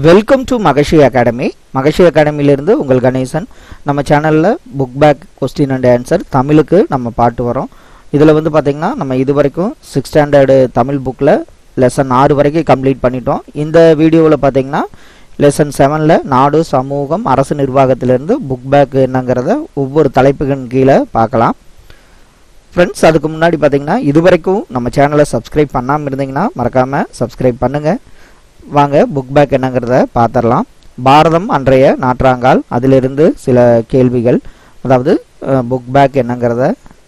welcome to Mahashi academy Mahashi அகாடமியிலிருந்து உங்கள் கணேசன் நம்ம சேனலில் book back question and answer தமிழுக்கு நம்ம பாட்டு வரோம் இதில் வந்து பார்த்திங்கன்னா நம்ம இது வரைக்கும் சிக்ஸ் ஸ்டாண்டர்டு தமிழ் புக்கில் லெசன் ஆறு வரைக்கும் கம்ப்ளீட் பண்ணிட்டோம் இந்த வீடியோவில் பார்த்தீங்கன்னா லெசன் செவனில் நாடு சமூகம் அரசு நிர்வாகத்திலிருந்து புக் பேக் என்னங்கிறத ஒவ்வொரு தலைப்புகளின் கீழே பார்க்கலாம் ஃப்ரெண்ட்ஸ் அதுக்கு முன்னாடி பார்த்தீங்கன்னா இது வரைக்கும் நம்ம சேனலை சப்ஸ்கிரைப் பண்ணாமல் இருந்தீங்கன்னா மறக்காமல் சப்ஸ்கிரைப் பண்ணுங்கள் வாங்க புக் பேக் என்னங்கிறத பார்த்துடலாம் பாரதம் அன்றைய நாற்றாங்கால் அதிலிருந்து சில கேள்விகள் அதாவது புக் பேக் என்னங்கிறத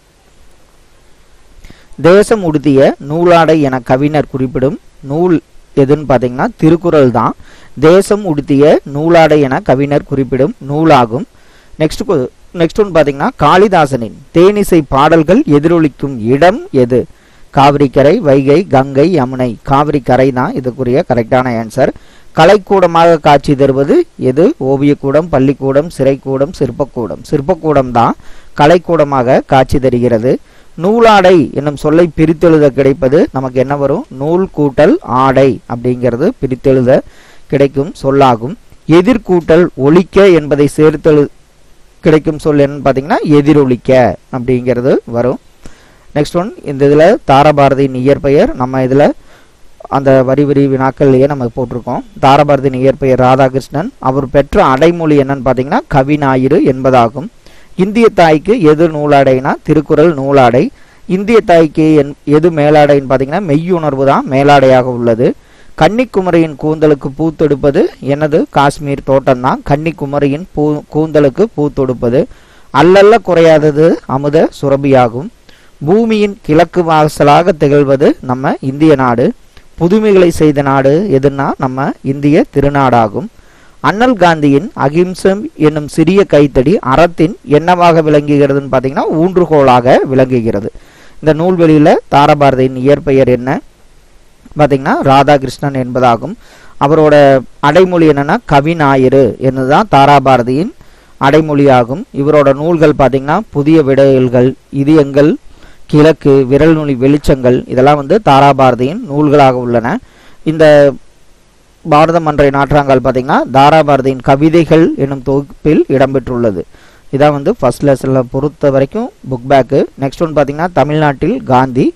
தேசம் உடுத்திய நூலாடை என கவிஞர் குறிப்பிடும் நூல் எதுன்னு பார்த்தீங்கன்னா திருக்குறள் தான் தேசம் உடுத்திய நூலாடை என கவிஞர் குறிப்பிடும் நூலாகும் நெக்ஸ்ட் நெக்ஸ்ட் ஒன் பார்த்தீங்கன்னா காளிதாசனின் தேனிசை பாடல்கள் எதிரொலிக்கும் இடம் எது காவிரிக்கரை வைகை கங்கை யமுனை காவிரி கரை தான் இதுக்குரிய கரெக்டான ஆன்சர் கலைக்கூடமாக காட்சி தருவது எது ஓவியக்கூடம் பள்ளிக்கூடம் சிறைக்கூடம் சிற்பக்கூடம் சிற்பக்கூடம் தான் கலைக்கூடமாக காட்சி தருகிறது நூலாடை என்னும் சொல்லை பிரித்தெழுத கிடைப்பது நமக்கு என்ன வரும் நூல் கூட்டல் ஆடை அப்படிங்கிறது பிரித்தெழுத கிடைக்கும் சொல்லாகும் எதிர்கூட்டல் ஒழிக்க என்பதை சேர்த்தெழு கிடைக்கும் சொல் என்னன்னு பார்த்தீங்கன்னா எதிரொலிக்க அப்படிங்கிறது வரும் நெக்ஸ்ட் ஒன் இந்த இதில் தாரபாரதியின் இயற்பெயர் நம்ம இதில் அந்த வரி வரி வினாக்கள்லேயே நம்ம போட்டிருக்கோம் தாரபாரதியின் இயற்பெயர் ராதாகிருஷ்ணன் அவர் பெற்ற அடைமொழி என்னன்னு பார்த்தீங்கன்னா கவிஞாயிறு என்பதாகும் இந்திய தாய்க்கு எது நூலாடைனா திருக்குறள் நூலாடை இந்திய தாய்க்கு என் எது மேலாடைன்னு பார்த்தீங்கன்னா மெய்யுணர்வு தான் மேலாடையாக உள்ளது கன்னிக்குமரியின் கூந்தலுக்கு பூத்தொடுப்பது எனது காஷ்மீர் தோட்டம் தான் கன்னிக்குமரியின் பூ கூந்தலுக்கு பூத்தொடுப்பது அல்லல்ல குறையாதது அமுத சுரபியாகும் பூமியின் கிழக்கு வாசலாக திகழ்வது நம்ம இந்திய நாடு புதுமைகளை செய்த நாடு எதுனா நம்ம இந்திய திருநாடாகும் அண்ணல் காந்தியின் அகிம்சம் என்னும் சிறிய கைத்தடி அறத்தின் என்னவாக விளங்குகிறதுன்னு பார்த்தீங்கன்னா ஊன்றுகோலாக விளங்குகிறது இந்த நூல்வெளியில் தாரபாரதியின் இயற்பெயர் என்ன பார்த்தீங்கன்னா ராதாகிருஷ்ணன் என்பதாகும் அவரோட அடைமொழி என்னன்னா கவிஞாயிறு என்னதுதான் தாராபாரதியின் அடைமொழியாகும் இவரோட நூல்கள் பார்த்தீங்கன்னா புதிய விடையல்கள் இதயங்கள் கிழக்கு விரல் நுனி வெளிச்சங்கள் இதெல்லாம் வந்து தாராபாரதியின் நூல்களாக உள்ளன இந்த பாரதம் அன்றைய நாற்றாங்கால் பார்த்தீங்கன்னா தாராபாரதியின் கவிதைகள் என்னும் தொகுப்பில் இடம்பெற்றுள்ளது இதான் வந்து ஃபர்ஸ்ட் லெசனில் பொறுத்த வரைக்கும் புக் பேக்கு நெக்ஸ்ட் ஒன் பார்த்தீங்கன்னா தமிழ்நாட்டில் காந்தி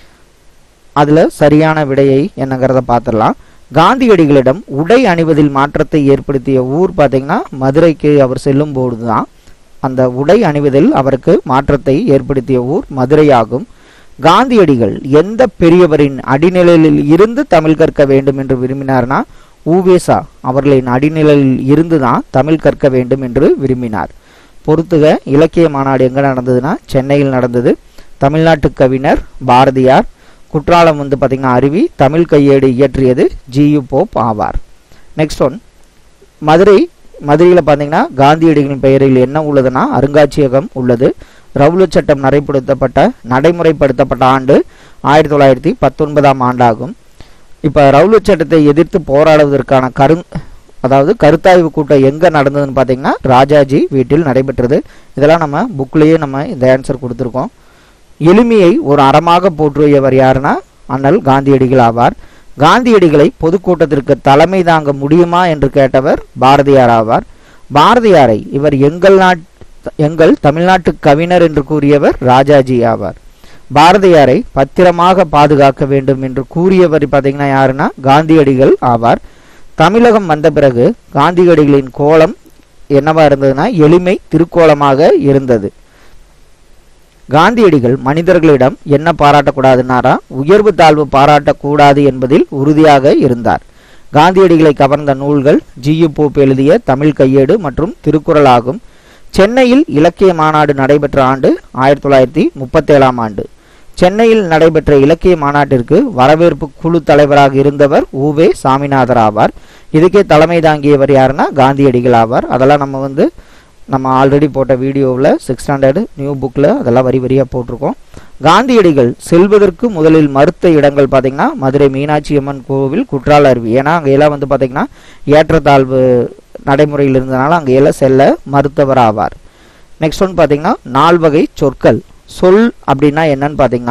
அதில் சரியான விடையை என்னங்கிறத பார்த்துடலாம் காந்தியடிகளிடம் உடை அணிவதில் மாற்றத்தை ஏற்படுத்திய ஊர் பார்த்தீங்கன்னா மதுரைக்கு அவர் செல்லும் போது தான் அந்த உடை அணிவதில் அவருக்கு மாற்றத்தை ஏற்படுத்திய ஊர் மதுரையாகும் காந்தியடிகள் எந்த பெரியவரின் அடிநிலையில் இருந்து தமிழ் கற்க வேண்டும் என்று விரும்பினார்னா ஊவேசா அவர்களின் அடிநிலையில் இருந்து தான் தமிழ் கற்க வேண்டும் என்று விரும்பினார் பொறுத்துக இலக்கிய மாநாடு எங்கே நடந்ததுன்னா சென்னையில் நடந்தது தமிழ்நாட்டு கவிஞர் பாரதியார் குற்றாலம் வந்து பார்த்திங்கன்னா அருவி தமிழ் கையேடு இயற்றியது G U Pope next one Madurai மதுரையில் பார்த்தீங்கன்னா காந்தியடிகளின் பெயரில் என்ன உள்ளதுன்னா அருங்காட்சியகம் உள்ளது ரவுலு சட்டம் நடைமுறைப்படுத்தப்பட்ட நடைமுறைப்படுத்தப்பட்ட ஆண்டு ஆயிரத்தி தொள்ளாயிரத்தி பத்தொன்பதாம் ஆண்டாகும் இப்போ ரவுலு சட்டத்தை எதிர்த்து போராடுவதற்கான கரு அதாவது கருத்தாய்வு கூட்டம் எங்கே நடந்ததுன்னு பார்த்தீங்கன்னா ராஜாஜி வீட்டில் நடைபெற்றது இதெல்லாம் நம்ம புக்லேயே நம்ம இந்த ஆன்சர் கொடுத்துருக்கோம் எளிமையை ஒரு அறமாக போற்றுயவர் யாருன்னா அண்ணல் காந்தியடிகள் ஆவார் காந்தியடிகளை பொதுக்கூட்டத்திற்கு தலைமை தாங்க முடியுமா என்று கேட்டவர் பாரதியார் ஆவார் பாரதியாரை இவர் எங்கள் நாட் எங்கள் தமிழ்நாட்டு கவிஞர் என்று கூறியவர் ராஜாஜி ஆவார் பாரதியாரை பத்திரமாக பாதுகாக்க வேண்டும் என்று கூறியவர் பார்த்தீங்கன்னா யாருன்னா காந்தியடிகள் ஆவார் தமிழகம் வந்த பிறகு காந்தியடிகளின் கோலம் என்னவா இருந்ததுன்னா எளிமை திருக்கோலமாக இருந்தது காந்தியடிகள் மனிதர்களிடம் என்ன பாராட்டக்கூடாதுன்னாரா உயர்வு தாழ்வு பாராட்டக்கூடாது என்பதில் உறுதியாக இருந்தார் காந்தியடிகளை கவர்ந்த நூல்கள் ஜியு போப் எழுதிய தமிழ் கையேடு மற்றும் திருக்குறள் ஆகும் சென்னையில் இலக்கிய மாநாடு நடைபெற்ற ஆண்டு ஆயிரத்தி தொள்ளாயிரத்தி முப்பத்தேழாம் ஆண்டு சென்னையில் நடைபெற்ற இலக்கிய மாநாட்டிற்கு வரவேற்பு குழு தலைவராக இருந்தவர் உவே சாமிநாதர் ஆவார் இதுக்கே தலைமை தாங்கியவர் யாருன்னா காந்தியடிகள் ஆவார் அதெல்லாம் நம்ம வந்து நம்ம ஆல்ரெடி போட்ட வீடியோவில் சிக்ஸ் ஸ்டாண்டர்டு நியூ புக்கில் அதெல்லாம் வரி வரியாக போட்டிருக்கோம் காந்தியடிகள் செல்வதற்கு முதலில் மறுத்த இடங்கள் பார்த்திங்கன்னா மதுரை மீனாட்சி அம்மன் கோவில் குற்றால அருவி ஏன்னா அங்கே எல்லாம் வந்து பார்த்திங்கன்னா ஏற்றத்தாழ்வு நடைமுறையில் இருந்தனால அங்கே எல்லாம் செல்ல மறுத்தவர் ஆவார் நெக்ஸ்ட் ஒன் பார்த்திங்கன்னா நால்வகை சொற்கள் சொல் அப்படின்னா என்னன்னு பார்த்தீங்கன்னா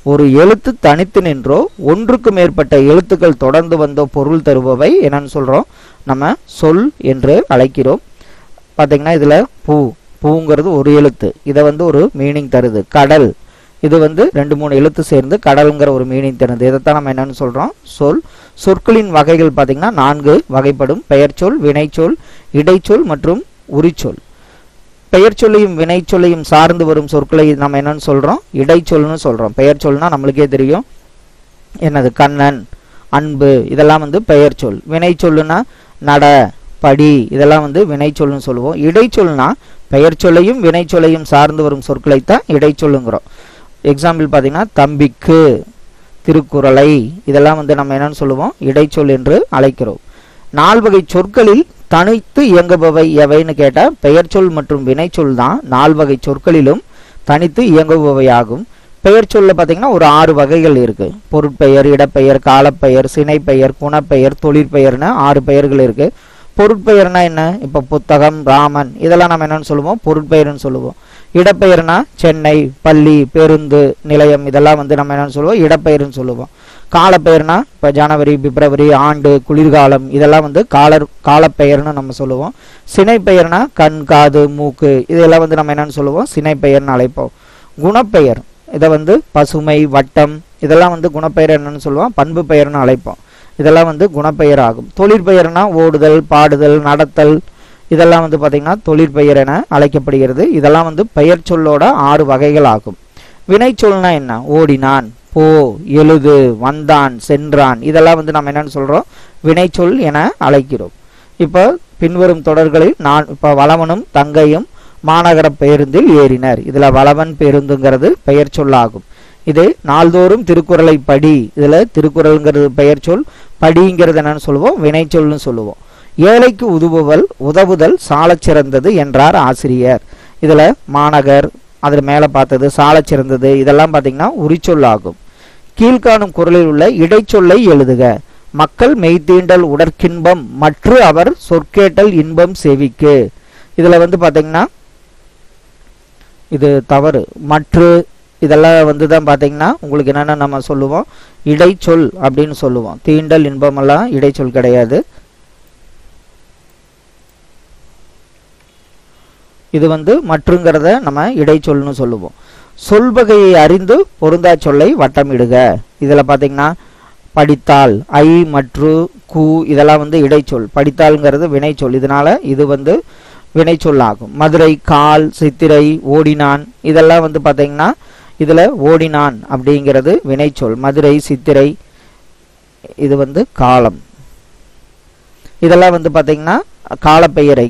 ஒரு எழுத்து தனித்து நின்றோ ஒன்றுக்கு மேற்பட்ட எழுத்துக்கள் தொடர்ந்து வந்தோ பொருள் தருபவை என்னன்னு சொல்றோம் நம்ம சொல் என்று அழைக்கிறோம் பார்த்தீங்கன்னா இதுல பூ பூங்கிறது ஒரு எழுத்து இதை வந்து ஒரு மீனிங் தருது கடல் இது வந்து ரெண்டு மூணு எழுத்து சேர்ந்து கடல்ங்கிற ஒரு மீனிங் தருது இதைத்தான் நம்ம என்னன்னு சொல்றோம் சொல் சொற்களின் வகைகள் பார்த்தீங்கன்னா நான்கு வகைப்படும் பெயர்ச்சொல் வினைச்சொல் இடைச்சொல் மற்றும் உரிச்சொல் பெயர் சொல்லையும் வினை சொல்லையும் சார்ந்து வரும் சொற்களை நம்ம என்னன்னு சொல்றோம் இடைச்சொல்னு சொல்றோம் பெயர் சொல்னா நம்மளுக்கே தெரியும் என்னது கண்ணன் அன்பு இதெல்லாம் வந்து பெயர் சொல் வினை சொல்லுனா நட படி இதெல்லாம் வந்து வினை சொல்லுன்னு சொல்லுவோம் இடைச்சொல்னா பெயர் சொல்லையும் வினை சொல்லையும் சார்ந்து வரும் சொற்களைத்தான் இடைச்சொல்லுங்கிறோம் எக்ஸாம்பிள் பார்த்தீங்கன்னா தம்பிக்கு திருக்குறளை இதெல்லாம் வந்து நம்ம என்னன்னு சொல்லுவோம் இடைச்சொல் என்று அழைக்கிறோம் நால்வகை சொற்களில் தனித்து இயங்குபவை எவைன்னு கேட்டால் பெயர்ச்சொல் மற்றும் வினைச்சொல் தான் நால்வகை சொற்களிலும் தனித்து இயங்குபவை ஆகும் பெயர் சொல்ல பார்த்தீங்கன்னா ஒரு ஆறு வகைகள் இருக்கு பொருட்பெயர் இடப்பெயர் காலப்பெயர் சினைப்பெயர் குணப்பெயர் தொழிற்பெயர்னு ஆறு பெயர்கள் இருக்கு பொருட்பெயர்னா என்ன இப்போ புத்தகம் ராமன் இதெல்லாம் நம்ம என்னன்னு சொல்லுவோம் பொருட்பெயர்னு சொல்லுவோம் இடப்பெயர்னா சென்னை பள்ளி பேருந்து நிலையம் இதெல்லாம் வந்து நம்ம என்னன்னு சொல்லுவோம் இடப்பெயர்னு சொல்லுவோம் காலப்பெயர்னா இப்போ ஜனவரி பிப்ரவரி ஆண்டு குளிர்காலம் இதெல்லாம் வந்து காலர் காலப்பெயர்னு நம்ம சொல்லுவோம் சினைப்பெயர்னா கண் காது மூக்கு இதெல்லாம் வந்து நம்ம என்னன்னு சொல்லுவோம் சினைப்பெயர்னு அழைப்போம் குணப்பெயர் இதை வந்து பசுமை வட்டம் இதெல்லாம் வந்து குணப்பெயர் என்னன்னு சொல்லுவோம் பண்பு பெயர்னு அழைப்போம் இதெல்லாம் வந்து குணப்பெயர் ஆகும் தொழிற்பெயர்னா ஓடுதல் பாடுதல் நடத்தல் இதெல்லாம் வந்து பார்த்தீங்கன்னா தொழிற்பெயர் என அழைக்கப்படுகிறது இதெல்லாம் வந்து பெயர் சொல்லோட ஆறு வகைகள் ஆகும் வினைச்சொல்னா என்ன ஓடினான் போ எழுது வந்தான் சென்றான் இதெல்லாம் வந்து நம்ம என்னன்னு சொல்றோம் வினைச்சொல் என அழைக்கிறோம் இப்போ பின்வரும் தொடர்களில் நான் இப்போ வளவனும் தங்கையும் மாநகர பேருந்தில் ஏறினர் இதுல வளவன் பேருந்துங்கிறது பெயர் சொல்லாகும் இது நாள்தோறும் திருக்குறளை படி இதுல திருக்குறள்ங்கிறது பெயர் சொல் படிங்கிறது என்னன்னு சொல்லுவோம் வினைச்சொல்னு சொல்லுவோம் ஏழைக்கு உதவுவல் உதவுதல் சாலச் சிறந்தது என்றார் ஆசிரியர் இதுல மாநகர் அதில் மேலே பார்த்தது சாலச் சிறந்தது இதெல்லாம் பார்த்தீங்கன்னா உரிச்சொல் ஆகும் கீழ்காணும் குரலில் உள்ள இடைச்சொல்லை எழுதுக மக்கள் மெய்தீண்டல் உடற்கின்பம் மற்ற அவர் சொற்கேட்டல் இன்பம் செவிக்கு இதுல வந்து பாத்தீங்கன்னா இது தவறு மற்ற இதெல்லாம் வந்து தான் பார்த்தீங்கன்னா உங்களுக்கு என்னென்ன நம்ம சொல்லுவோம் இடைச்சொல் அப்படின்னு சொல்லுவோம் தீண்டல் இன்பமெல்லாம் இடைச்சொல் கிடையாது இது வந்து மற்றுங்கிறத நம்ம இடைச்சொல்னு சொல்லுவோம் சொல்வகையை அறிந்து பொருந்தா சொல்லை வட்டமிடுக இதில் பார்த்தீங்கன்னா படித்தால் ஐ மற்று கு இதெல்லாம் வந்து இடைச்சொல் படித்தால்ங்கிறது வினைச்சொல் இதனால இது வந்து வினைச்சொல் ஆகும் மதுரை கால் சித்திரை ஓடினான் இதெல்லாம் வந்து பார்த்தீங்கன்னா இதில் ஓடினான் அப்படிங்கிறது வினைச்சொல் மதுரை சித்திரை இது வந்து காலம் இதெல்லாம் வந்து பார்த்தீங்கன்னா காலப்பெயரை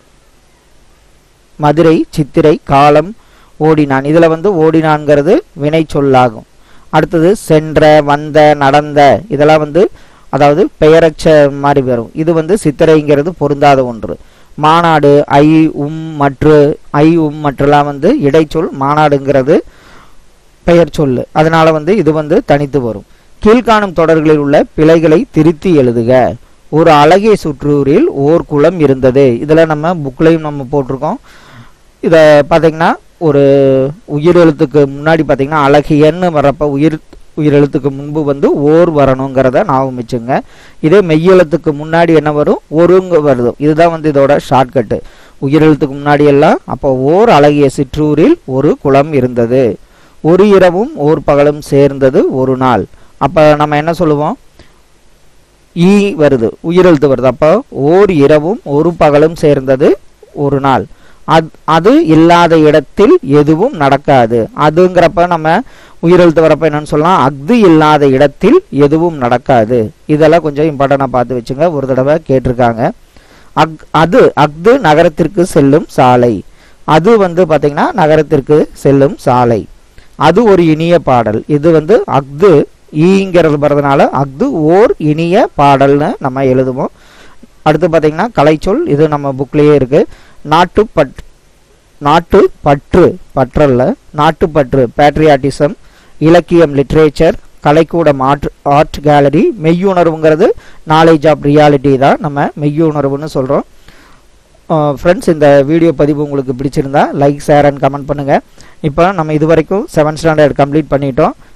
மதுரை சித்திரை காலம் ஓடினான் இதில் வந்து ஓடினான்ங்கிறது வினை சொல்லாகும் அடுத்தது சென்ற வந்த நடந்த இதெல்லாம் வந்து அதாவது பெயரச்ச மாதிரி வரும் இது வந்து சித்திரைங்கிறது பொருந்தாத ஒன்று மாநாடு ஐ உம் மற்று ஐ உம் மற்றெல்லாம் வந்து இடைச்சொல் மாநாடுங்கிறது பெயர் சொல்லு அதனால வந்து இது வந்து தனித்து வரும் கீழ்காணும் தொடர்களில் உள்ள பிழைகளை திருத்தி எழுதுக ஒரு அழகிய சுற்றூரில் ஓர் குளம் இருந்தது இதில் நம்ம புக்லையும் நம்ம போட்டிருக்கோம் இதை பார்த்தீங்கன்னா ஒரு உயிரெழுத்துக்கு முன்னாடி பார்த்தீங்கன்னா அழகியன்னு வர்றப்ப உயிர் உயிரெழுத்துக்கு முன்பு வந்து ஓர் வரணுங்கிறத ஞாபகம் வச்சுங்க இதே மெய்யெழுத்துக்கு முன்னாடி என்ன வரும் ஒருங்க வருது இதுதான் வந்து இதோட ஷார்ட்கட்டு உயிரெழுத்துக்கு முன்னாடி எல்லாம் அப்போ ஓர் அழகிய சிற்றூரில் ஒரு குளம் இருந்தது ஒரு இரவும் ஓர் பகலும் சேர்ந்தது ஒரு நாள் அப்போ நம்ம என்ன சொல்லுவோம் ஈ வருது உயிரெழுத்து வருது அப்போ ஓர் இரவும் ஒரு பகலும் சேர்ந்தது ஒரு நாள் அது அது இல்லாத இடத்தில் எதுவும் நடக்காது அதுங்கிறப்ப நம்ம உயிரெழுத்து வரப்ப என்னன்னு சொல்லலாம் அஃது இல்லாத இடத்தில் எதுவும் நடக்காது இதெல்லாம் கொஞ்சம் இம்பார்ட்டண்டாக பார்த்து வச்சுங்க ஒரு தடவை கேட்டிருக்காங்க அக் அது அஃது நகரத்திற்கு செல்லும் சாலை அது வந்து பார்த்தீங்கன்னா நகரத்திற்கு செல்லும் சாலை அது ஒரு இனிய பாடல் இது வந்து அஃது ஈங்கிறது வரதுனால அஃது ஓர் இனிய பாடல்னு நம்ம எழுதுவோம் அடுத்து பார்த்தீங்கன்னா கலைச்சொல் இது நம்ம புக்லேயே இருக்கு நாட்டுப்பற்று நாட்டு பற்று பற்றல்ல நாட்டுப்பற்று பேட்ரியாட்டிசம் இலக்கியம் லிட்ரேச்சர் கலைக்கூடம் ஆர்ட் ஆர்ட் கேலரி மெய்யுணர்வுங்கிறது நாலேஜ் ஆஃப் ரியாலிட்டி தான் நம்ம மெய்யுணர்வுன்னு சொல்கிறோம் ஃப்ரெண்ட்ஸ் இந்த வீடியோ பதிவு உங்களுக்கு பிடிச்சிருந்தா லைக் ஷேர் அண்ட் கமெண்ட் பண்ணுங்கள் இப்போ நம்ம இது வரைக்கும் செவன்த் ஸ்டாண்டர்ட் கம்ப்ளீட் பண்ணிட்டோம்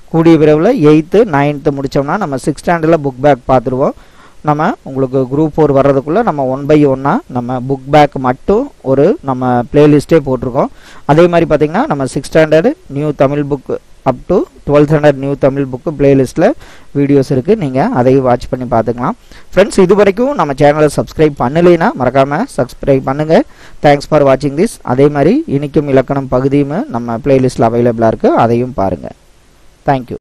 கூடிய விரைவில் எயித்து நைன்த்து முடித்தோம்னா நம்ம சிக்ஸ் ஸ்டாண்டர்டில் புக் பேக் பார்த்துருவோம் நம்ம உங்களுக்கு குரூப் ஃபோர் வர்றதுக்குள்ளே நம்ம ஒன் பை ஒன்னாக நம்ம புக் பேக் மட்டும் ஒரு நம்ம பிளேலிஸ்ட்டே போட்டிருக்கோம் அதே மாதிரி பார்த்திங்கன்னா நம்ம six standard new Tamil book up to twelfth standard new Tamil book பிளேலிஸ்ட்டில் வீடியோஸ் இருக்குது நீங்கள் அதையும் வாட்ச் பண்ணி பார்த்துக்கலாம் ஃப்ரெண்ட்ஸ் இது வரைக்கும் நம்ம சேனலை சப்ஸ்கிரைப் பண்ணலைன்னா மறக்காமல் சப்ஸ்கிரைப் பண்ணுங்கள் தேங்க்ஸ் ஃபார் வாட்சிங் திஸ் அதே மாதிரி இனிக்கும் இலக்கணம் பகுதியும் நம்ம பிளேலிஸ்ட்டில் அவைலபிளாக இருக்குது அதையும் பாருங்கள் தேங்க்யூ